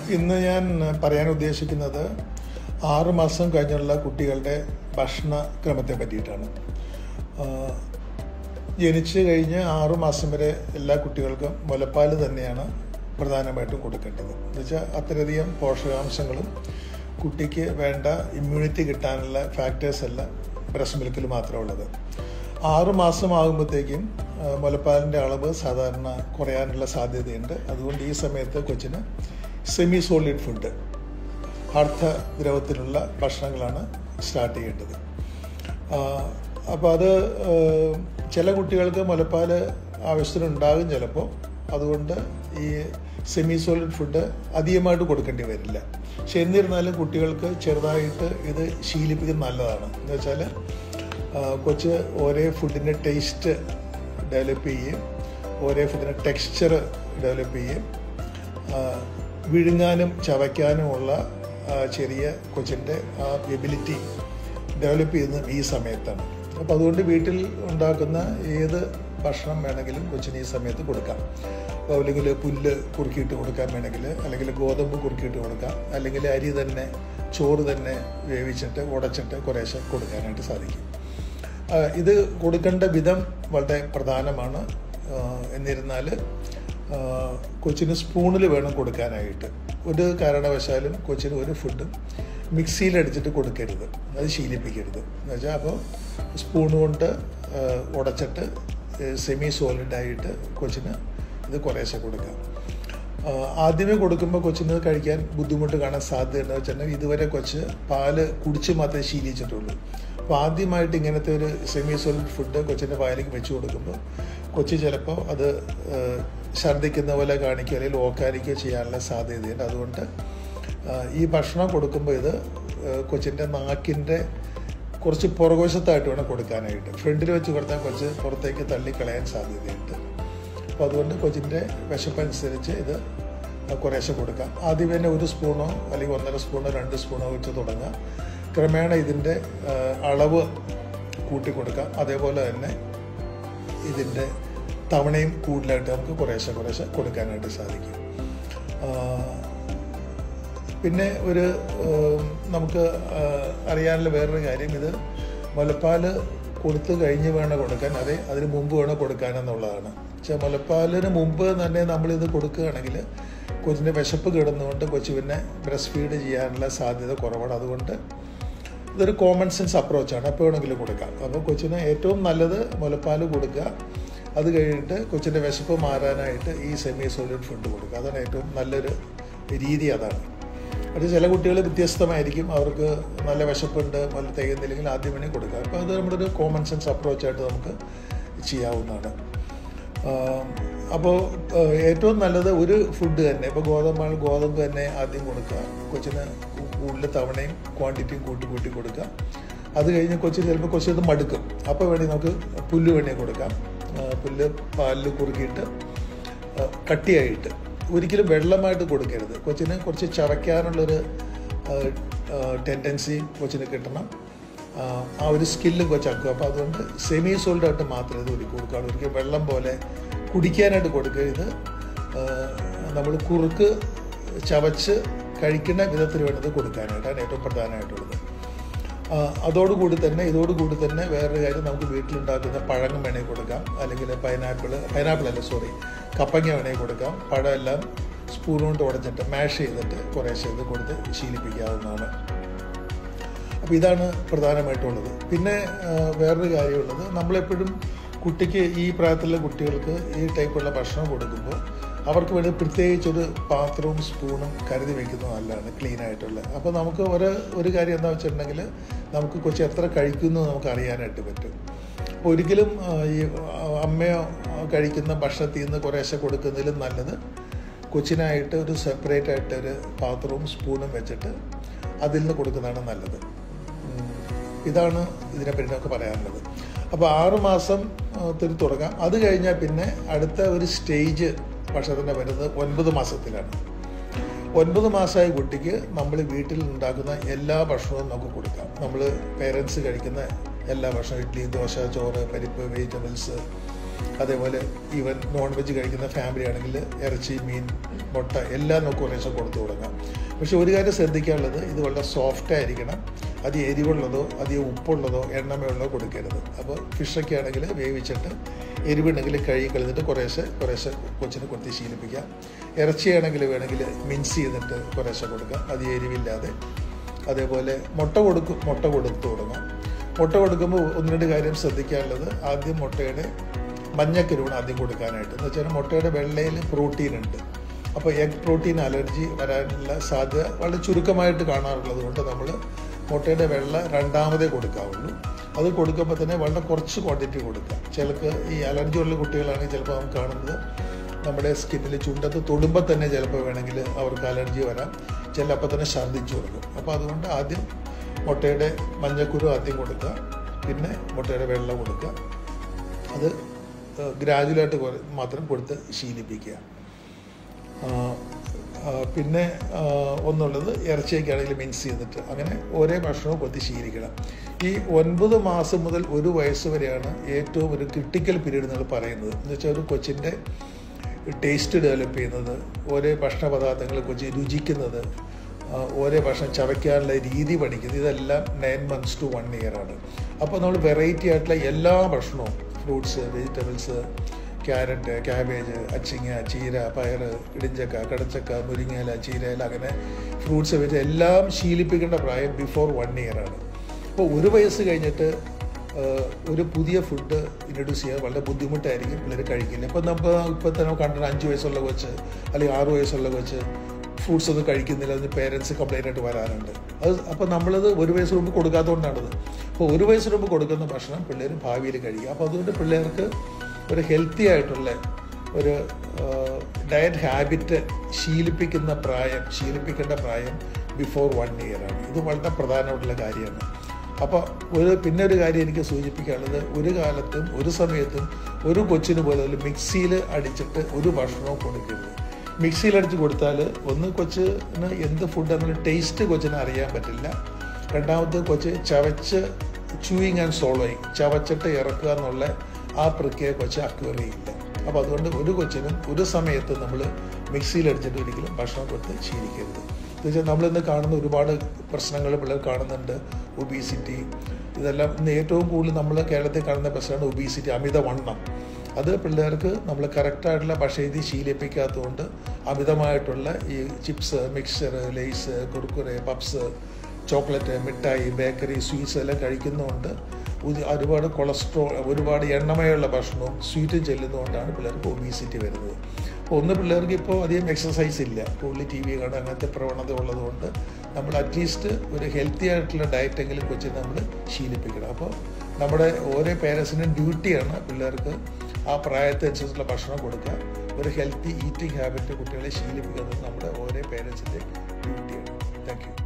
ഇന്ന് ഞാൻ പറയാൻ ഉദ്ദേശിക്കുന്നത് ആറ് മാസം കഴിഞ്ഞുള്ള കുട്ടികളുടെ ഭക്ഷണ ക്രമത്തെ പറ്റിയിട്ടാണ് ആ, ജനിച്ച് കഴിഞ്ഞ് ആറു മാസം വരെ എല്ലാ കുട്ടികൾക്കും മുലപ്പാൽ തന്നെയാണ് പ്രധാനമായിട്ടും കൊടുക്കേണ്ടത് എന്നുവെച്ചാൽ അത്രയധികം പോഷകാംശങ്ങളും കുട്ടിക്ക് വേണ്ട ഇമ്മ്യൂണിറ്റി കിട്ടാനുള്ള ഫാക്ടേഴ്സ് എല്ലാം ബ്രസ്റ്റ് മിൽക്കിൽ മാത്രമേ ഉള്ളത് ആറു മാസം ആകുമ്പോഴത്തേക്കും ആ, മുലപ്പാലിൻ്റെ അളവ് സാധാരണ കുറയാനുള്ള സാധ്യതയുണ്ട് അതുകൊണ്ട് ഈ സമയത്ത് കൊച്ചിന് സെമി സോളിഡ് ഫുഡ് അർത്ഥദ്രവത്തിലുള്ള ഭക്ഷണങ്ങളാണ് സ്റ്റാർട്ട് ചെയ്യേണ്ടത് അപ്പോൾ അത് ആ, ചില കുട്ടികൾക്ക് മുലപ്പാൽ ആവശ്യത്തിനുണ്ടാകും ചിലപ്പോൾ അതുകൊണ്ട് ഈ സെമി സോളിഡ് ഫുഡ് അധികമായിട്ട് കൊടുക്കേണ്ടി വരില്ല പക്ഷെ എന്നിരുന്നാലും കുട്ടികൾക്ക് ചെറുതായിട്ട് ഇത് ശീലിപ്പിക്കുന്നത് നല്ലതാണ് എന്ന് വെച്ചാൽ ആ, കൊച്ച് ഒരേ ഫുഡിൻ്റെ ടേസ്റ്റ് ഡെവലപ്പ് ചെയ്യുകയും ഒരേ ഫുഡിൻ്റെ ടെക്സ്ചർ ഡെവലപ്പ് ചെയ്യുകയും ആ, വിഴുങ്ങാനും ചവയ്ക്കാനുമുള്ള ആ, ചെറിയ കൊച്ചിൻ്റെ ആ എബിലിറ്റി ഡെവലപ്പ് ചെയ്യുന്നത് ഈ സമയത്താണ് അപ്പോൾ അതുകൊണ്ട് വീട്ടിൽ ഉണ്ടാക്കുന്ന ഏത് ഭക്ഷണം വേണമെങ്കിലും കൊച്ചിന് ഈ സമയത്ത് കൊടുക്കാം അപ്പോൾ അല്ലെങ്കിൽ പുല്ല് കുറുക്കിയിട്ട് കൊടുക്കാൻ വേണമെങ്കിൽ അല്ലെങ്കിൽ ഗോതമ്പ് കുറുക്കിയിട്ട് കൊടുക്കാം അല്ലെങ്കിൽ അരി തന്നെ ചോറ് തന്നെ വേവിച്ചിട്ട് ഉടച്ചിട്ട് കുറേശ്ശെ കൊടുക്കാനായിട്ട് സാധിക്കും ആ, ഇത് കൊടുക്കേണ്ട വിധം വളരെ പ്രധാനമാണ് ആ, എന്നിരുന്നാൽ ആ, കൊച്ചിന് സ്പൂണിൽ വേണം കൊടുക്കാനായിട്ട് ഒരു കാരണവശാലും കൊച്ചിന് ഒരു ഫുഡും മിക്സിയിലടിച്ചിട്ട് കൊടുക്കരുത് അത് ശീലിപ്പിക്കരുത് എന്ന് വെച്ചാൽ അപ്പോൾ സ്പൂൺ കൊണ്ട് ആ, ഉടച്ചിട്ട് സെമി സോളിഡായിട്ട് കൊച്ചിന് ഇത് കുറേശ്ശെ കൊടുക്കാം ആ, ആദ്യമേ കൊടുക്കുമ്പോൾ കൊച്ചിന് കഴിക്കാൻ ബുദ്ധിമുട്ട് കാണാൻ സാധ്യതയുണ്ടെന്ന് വെച്ചിട്ടുണ്ടെങ്കിൽ ഇതുവരെ കൊച്ച് പാല് കുടിച്ച് മാത്രമേ ശീലിച്ചിട്ടുള്ളൂ അപ്പോൾ ആദ്യമായിട്ട് ഇങ്ങനത്തെ ഒരു സെമി സോളിഡ് ഫുഡ് കൊച്ചിൻ്റെ വായിലേക്ക് വെച്ച് കൊടുക്കുമ്പോൾ കൊച്ചി ചിലപ്പോൾ അത് ആ, ഛർദ്ദിക്കുന്ന പോലെ കാണിക്കുകയോ അല്ലെങ്കിൽ ഓക്കാനിക്കുകയോ ചെയ്യാനുള്ള സാധ്യതയുണ്ട് അതുകൊണ്ട് ആ, ഈ ഭക്ഷണം കൊടുക്കുമ്പോൾ ഇത് ആ, കൊച്ചിൻ്റെ നാക്കിൻ്റെ കുറച്ച് പുറകുവശത്തായിട്ട് വേണം കൊടുക്കാനായിട്ട് ഫ്രണ്ടിൽ വെച്ച് കൊടുത്താൽ കൊച്ച് പുറത്തേക്ക് തള്ളിക്കളയാൻ സാധ്യതയുണ്ട് അപ്പോൾ അതുകൊണ്ട് കൊച്ചിൻ്റെ വിശപ്പനുസരിച്ച് ഇത് കുറേശ്ശെ കൊടുക്കാം ആദ്യം തന്നെ ഒരു സ്പൂണോ അല്ലെങ്കിൽ ഒന്നര സ്പൂണോ രണ്ട് സ്പൂണോ വെച്ച് തുടങ്ങാം ക്രമേണ ഇതിൻ്റെ ആ, അളവ് കൂട്ടി കൊടുക്കാം അതേപോലെ തന്നെ ഇതിൻ്റെ തവണയും കൂടുതലായിട്ട് നമുക്ക് കുറേശ്ശെ കുറേശ്ശെ കൊടുക്കാനായിട്ട് സാധിക്കും ആ, പിന്നെ ഒരു ഏം, നമുക്ക് ആ, അറിയാനുള്ള വേറൊരു കാര്യം ഇത് മുലപ്പാൽ കൊടുത്തു കഴിഞ്ഞ് വേണം കൊടുക്കാൻ അതെ അതിന് മുമ്പ് വേണം കൊടുക്കാൻ എന്നുള്ളതാണ് പക്ഷേ മുലപ്പാലിന് മുമ്പ് തന്നെ നമ്മളിത് കൊടുക്കുകയാണെങ്കിൽ കൊച്ചിൻ്റെ വിശപ്പ് കിടന്നുകൊണ്ട് കൊച്ചു പിന്നെ ബ്രസ്റ്റ് ഫീഡ് ചെയ്യാനുള്ള സാധ്യത കുറവാണ് അതുകൊണ്ട് ഇതൊരു കോമൺ സെൻസ് അപ്രോച്ചാണ് എപ്പോൾ വേണമെങ്കിലും കൊടുക്കാം അപ്പോൾ കൊച്ചിന് ഏറ്റവും നല്ലത് മുലപ്പാൽ കൊടുക്കുക അത് കഴിഞ്ഞിട്ട് കൊച്ചിൻ്റെ വിശപ്പ് മാറാനായിട്ട് ഈ സെമി സോളിഡ് ഫുഡ് കൊടുക്കുക അതാണ് ഏറ്റവും നല്ലൊരു രീതി അതാണ് അത് ചില കുട്ടികൾ വ്യത്യസ്തമായിരിക്കും അവർക്ക് നല്ല വിശപ്പുണ്ട് മുല തികയുന്നില്ലെങ്കിൽ ആദ്യം വേണേൽ കൊടുക്കാം അപ്പോൾ അത് നമ്മുടെ ഒരു കോമൺ സെൻസ് അപ്രോച്ചായിട്ട് നമുക്ക് ചെയ്യാവുന്നതാണ് അപ്പോൾ ഏറ്റവും നല്ലത് ഒരു ഫുഡ് തന്നെ ഇപ്പോൾ ഗോതമ്പാണ് ഗോതമ്പ് തന്നെ ആദ്യം കൊടുക്കുക കൊച്ചിന് കൂടുതൽ തവണയും ക്വാണ്ടിറ്റിയും കൂട്ടി കൂട്ടി കൊടുക്കുക അത് കഴിഞ്ഞ് കൊച്ചിന് ചിലപ്പോൾ കൊച്ചിന് മടുക്കും അപ്പോൾ വേണ്ടി നമുക്ക് പുല്ല് വേണേൽ കൊടുക്കാം ആ, പുല്ല് പാലിൽ കുറുക്കിയിട്ട് ആ, കട്ടിയായിട്ട് ഒരിക്കലും വെള്ളമായിട്ട് കൊടുക്കരുത് കൊച്ചിന് കുറച്ച് ചവയ്ക്കാനുള്ളൊരു ടെൻഡൻസി കൊച്ചിന് കിട്ടണം ആ, ആ ഒരു സ്കില്ലും കൊച്ചാക്കും അപ്പോൾ അതുകൊണ്ട് സെമി സോൾഡ് ആയിട്ട് മാത്രമേ ഇത് ഒരുക്കി കൊടുക്കാവുള്ളൂ ഒരിക്കലും വെള്ളം പോലെ കുടിക്കാനായിട്ട് കൊടുക്കരുത് നമ്മൾ കുറുക്ക് ചവച്ച് കഴിക്കുന്ന വിധത്തിൽ വേണ്ടത് കൊടുക്കാനായിട്ടാണ് ഏറ്റവും പ്രധാനമായിട്ടുള്ളത് ആ, അതോടുകൂടി തന്നെ ഇതോടുകൂടി തന്നെ വേറൊരു കാര്യം നമുക്ക് വീട്ടിലുണ്ടാക്കുന്ന പഴങ്ങൾ വേണമെങ്കിൽ കൊടുക്കാം അല്ലെങ്കിൽ പൈനാപ്പിൾ പൈനാപ്പിൾ അല്ല സോറി കപ്പങ്ങ വേണമെങ്കിൽ കൊടുക്കാം പഴം എല്ലാം സ്പൂൺ കൊണ്ട് ഉടച്ചിട്ട് മാഷ് ചെയ്തിട്ട് കുറേശ്ശെ ഇത് കൊടുത്ത് ശീലിപ്പിക്കാവുന്നതാണ് അപ്പോൾ ഇതാണ് പ്രധാനമായിട്ടുള്ളത് പിന്നെ ആ, വേറൊരു കാര്യമുള്ളത് നമ്മളെപ്പോഴും കുട്ടിക്ക് ഈ പ്രായത്തിലുള്ള കുട്ടികൾക്ക് ഈ ടൈപ്പുള്ള ഭക്ഷണം കൊടുക്കുമ്പോൾ അവർക്ക് വേണ്ടി പ്രത്യേകിച്ചൊരു പാത്രവും സ്പൂണും കരുതി വെക്കുന്നത് നല്ലതാണ് ക്ലീൻ ആയിട്ടുള്ള അപ്പോൾ നമുക്ക് ഒരു ഒരു കാര്യം എന്താ വെച്ചിട്ടുണ്ടെങ്കിൽ നമുക്ക് കൊച്ചു എത്ര കഴിക്കുന്നു എന്ന് നമുക്ക് അറിയാനായിട്ട് പറ്റും അപ്പോൾ ഒരിക്കലും ആ, ഈ ആ, അമ്മയോ ആ, കഴിക്കുന്ന ഭക്ഷണത്തിൽ നിന്ന് കുറേശ്ശെ കൊടുക്കുന്നതിലും നല്ലത് കൊച്ചിനായിട്ട് ഒരു സെപ്പറേറ്റ് ആയിട്ട് ഒരു പാത്രവും സ്പൂണും വെച്ചിട്ട് അതിൽ നിന്ന് കൊടുക്കുന്നതാണ് നല്ലത് ഉം. ഇതാണ് ഇതിനെപ്പറ്റി നമുക്ക് പറയാനുള്ളത് അപ്പോൾ ആറ് മാസം ത്തിൽ തുടങ്ങാം അത് കഴിഞ്ഞാൽ പിന്നെ അടുത്ത ഒരു സ്റ്റേജ് ഭക്ഷണത്തിൻ്റെ വരുന്നത് ഒൻപത് മാസത്തിലാണ് ഒൻപത് മാസമായ കുട്ടിക്ക് നമ്മൾ വീട്ടിൽ ഉണ്ടാക്കുന്ന എല്ലാ ഭക്ഷണവും നമുക്ക് കൊടുക്കാം നമ്മൾ പേരൻസ് കഴിക്കുന്ന എല്ലാ ഭക്ഷണവും ഇഡ്ഡലി ദോശ ചോറ് പരിപ്പ് വെജിറ്റബിൾസ് അതേപോലെ ഈവൻ നോൺ വെജ് കഴിക്കുന്ന ഫാമിലി ആണെങ്കിൽ ഇറച്ചി മീൻ മുട്ട എല്ലാം നമുക്ക് കുറേശ്ശെ കൊടുത്തു തുടങ്ങാം പക്ഷെ ഒരു കാര്യം ശ്രദ്ധിക്കാനുള്ളത് ഇത് വളരെ സോഫ്റ്റ് ആയിരിക്കണം അത് എരിവുള്ളതോ അധികം ഉപ്പുള്ളതോ എണ്ണമയുള്ളതോ കൊടുക്കരുത് അപ്പോൾ ഫിഷൊക്കെ ആണെങ്കിൽ വേവിച്ചിട്ട് എരിവുണ്ടെങ്കിൽ കഴുകി കളഞ്ഞിട്ട് കുറേശ്ശെ കുറേശ്ശെ കൊച്ചിന് കൊത്തി ശീലിപ്പിക്കാം ഇറച്ചിയാണെങ്കിൽ വേണമെങ്കിൽ മിൻസ് ചെയ്തിട്ട് കുറേശ്ശെ കൊടുക്കാം അത് എരിവില്ലാതെ അതേപോലെ മുട്ട കൊടുക്കും മുട്ട കൊടുത്തു തുടങ്ങാം മുട്ട കൊടുക്കുമ്പോൾ ഒന്ന് രണ്ട് കാര്യം ശ്രദ്ധിക്കാനുള്ളത് ആദ്യം മുട്ടയുടെ മഞ്ഞക്കരുവാണ് ആദ്യം കൊടുക്കാനായിട്ട് എന്ന് വെച്ചാൽ മുട്ടയുടെ വെള്ളയിൽ പ്രോട്ടീൻ ഉണ്ട് അപ്പോൾ എഗ് പ്രോട്ടീൻ അലർജി വരാനുള്ള സാധ്യത വളരെ ചുരുക്കമായിട്ട് കാണാറുള്ളത് കൊണ്ട് നമ്മൾ മുട്ടയുടെ വെള്ള രണ്ടാമതേ കൊടുക്കാവുള്ളൂ അത് കൊടുക്കുമ്പോൾ തന്നെ വളരെ കുറച്ച് ക്വാണ്ടിറ്റി കൊടുക്കാം ചിലർക്ക് ഈ അലർജി ഉള്ള കുട്ടികളാണെങ്കിൽ ചിലപ്പോൾ നമുക്ക് കാണുന്നത് നമ്മുടെ സ്കിന്നിൽ ചുണ്ടത്ത് തൊടുമ്പോൾ തന്നെ ചിലപ്പോൾ വേണമെങ്കിൽ അവർക്ക് അലർജി വരാം ചില അപ്പം തന്നെ ഛർദ്ദിച്ചു കൊടുക്കും അപ്പോൾ അതുകൊണ്ട് ആദ്യം മുട്ടയുടെ മഞ്ഞക്കുരു ആദ്യം കൊടുക്കുക പിന്നെ മുട്ടയുടെ വെള്ളം കൊടുക്കുക അത് ഗ്രാജുവലായിട്ട് മാത്രം കൊടുത്ത് ശീലിപ്പിക്കുക പിന്നെ ഒന്നുള്ളത് ഇറച്ചിയൊക്കെ ആണെങ്കിൽ മിൻസ് ചെയ്തിട്ട് അങ്ങനെ ഓരോ ഭക്ഷണവും കൊത്തി ശീലിക്കണം ഈ ഒൻപത് മാസം മുതൽ ഒരു വയസ്സ് വരെയാണ് ഏറ്റവും ഒരു ക്രിട്ടിക്കൽ പീരീഡ് എന്ന് പറയുന്നത് എന്ന് വെച്ചാൽ ഒരു കൊച്ചിൻ്റെ ടേസ്റ്റ് ഡെവലപ്പ് ചെയ്യുന്നത് ഓരോ ഭക്ഷണ പദാർത്ഥങ്ങൾ കൊച്ചി രുചിക്കുന്നത് ഓരോ ഭക്ഷണം ചവയ്ക്കാനുള്ള രീതി പഠിക്കുന്നത് ഇതെല്ലാം nine months to one year ആണ് അപ്പോൾ നമ്മൾ വെറൈറ്റി ആയിട്ടുള്ള എല്ലാ ഭക്ഷണവും ഫ്രൂട്ട്സ് വെജിറ്റബിൾസ് ക്യാരറ്റ് ക്യാബേജ് അച്ചിങ്ങ ചീര പയർ ഇടിഞ്ചക്ക കടച്ചക്ക മുരിങ്ങയില ചീരയില അങ്ങനെ ഫ്രൂട്ട്സ് വെച്ച് എല്ലാം ശീലിപ്പിക്കേണ്ട പ്രായം ബിഫോർ വൺ ഇയർ ആണ് അപ്പോൾ ഒരു വയസ്സ് കഴിഞ്ഞിട്ട് ഒരു പുതിയ ഫുഡ് ഇൻട്രൊഡ്യൂസ് ചെയ്യാൻ വളരെ ബുദ്ധിമുട്ടായിരിക്കും പിള്ളേർ കഴിക്കില്ല ഇപ്പോൾ നമ്മൾ ഇപ്പോൾ തന്നെ കണ്ടിട്ട് അഞ്ച് വയസ്സുള്ള കൊച്ച് അല്ലെങ്കിൽ ആറ് വയസ്സുള്ള കൊച്ച് ഫ്രൂട്ട്സ് ഒന്നും കഴിക്കുന്നില്ല അതിന് പേരൻസ് കംപ്ലൈൻ്റ് ആയിട്ട് വരാറുണ്ട് അത് അപ്പോൾ നമ്മളത് ഒരു വയസ്സ് മുമ്പ് കൊടുക്കാത്തതുകൊണ്ടാണത് അപ്പോൾ ഒരു വയസ്സിന് മുമ്പ് കൊടുക്കുന്ന ഭക്ഷണം പിള്ളേർ ഭാവിയിൽ കഴിക്കുക അപ്പോൾ അതുകൊണ്ട് പിള്ളേർക്ക് ഒരു ഹെൽത്തി ആയിട്ടുള്ള ഒരു ഡയറ്റ് ഹാബിറ്റ് ശീലിപ്പിക്കുന്ന പ്രായം ശീലിപ്പിക്കേണ്ട പ്രായം ബിഫോർ വൺ ഇയർ ആണ് ഇത് വളരെ പ്രധാനമായിട്ടുള്ള കാര്യമാണ് അപ്പോൾ ഒരു പിന്നെ ഒരു കാര്യം എനിക്ക് സൂചിപ്പിക്കാനുള്ളത് ഒരു കാലത്തും ഒരു സമയത്തും ഒരു കൊച്ചിന് പോലും മിക്സിയിൽ അടിച്ചിട്ട് ഒരു ഭക്ഷണവും കൊടുക്കരുത് മിക്സിയിൽ അടിച്ച് കൊടുത്താൽ ഒന്ന് കൊച്ചിന് എന്ത് ഫുഡ് എന്നുള്ള ടേസ്റ്റ് കൊച്ചിന് അറിയാൻ പറ്റില്ല രണ്ടാമത് കൊച്ച് ചവച്ച് ചൂയിങ് ആൻഡ് സോളോയിങ് ചവച്ചിട്ട് ഇറക്കുക എന്നുള്ള ആ പ്രക്രിയ കൊച്ച് അക്വയർ ചെയ്യില്ല അപ്പോൾ അതുകൊണ്ട് ഒരു കൊച്ചിനും ഒരു സമയത്ത് നമ്മൾ മിക്സിയിൽ അടിച്ചിട്ട് ഒരിക്കലും ഭക്ഷണം കൊടുത്ത് ശീലിക്കരുത് എന്നുവെച്ചാൽ നമ്മളിന്ന് കാണുന്ന ഒരുപാട് പ്രശ്നങ്ങൾ പിള്ളേർ കാണുന്നുണ്ട് ഒബീസിറ്റി ഇതെല്ലാം ഇന്ന് ഏറ്റവും കൂടുതൽ നമ്മൾ കേരളത്തിൽ കാണുന്ന പ്രശ്നമാണ് ഒബീസിറ്റി അമിതവണ്ണം അത് പിള്ളേർക്ക് നമ്മൾ കറക്റ്റായിട്ടുള്ള ഭക്ഷണരീതി ശീലിപ്പിക്കാത്തതുകൊണ്ട് അമിതമായിട്ടുള്ള ഈ chips mixer Lay's Kurkure puffs chocolate മിഠായി ബേക്കറി സ്വീറ്റ്സ് എല്ലാം കഴിക്കുന്നതുകൊണ്ട് ഒരുപാട് കൊളസ്ട്രോൾ ഒരുപാട് എണ്ണമയുള്ള ഭക്ഷണവും സ്വീറ്റും ചെല്ലുന്നതുകൊണ്ടാണ് പിള്ളേർക്ക് ഒബീസിറ്റി വരുന്നത് അപ്പോൾ ഒന്ന് പിള്ളേർക്ക് ഇപ്പോൾ അധികം എക്സസൈസ് ഇല്ല കൂടുതൽ ടി വി കാണാൻ അങ്ങനത്തെ പ്രവണത ഉള്ളതുകൊണ്ട് നമ്മൾ അറ്റ്ലീസ്റ്റ് ഒരു ഹെൽത്തി ആയിട്ടുള്ള ഡയറ്റെങ്കിലും കൊച്ചിനെ നമ്മൾ ശീലിപ്പിക്കണം അപ്പോൾ നമ്മുടെ ഓരോ പേരൻസിനും ഡ്യൂട്ടിയാണ് പിള്ളേർക്ക് ആ പ്രായത്തനുസരിച്ചുള്ള ഭക്ഷണം കൊടുക്കുക ഒരു ഹെൽത്തി ഈറ്റിംഗ് ഹാബിറ്റ് കുട്ടികളെ ശീലിപ്പിക്കുന്നത് നമ്മുടെ ഓരോ പേരൻസിൻ്റെ ഡ്യൂട്ടിയാണ് താങ്ക് യു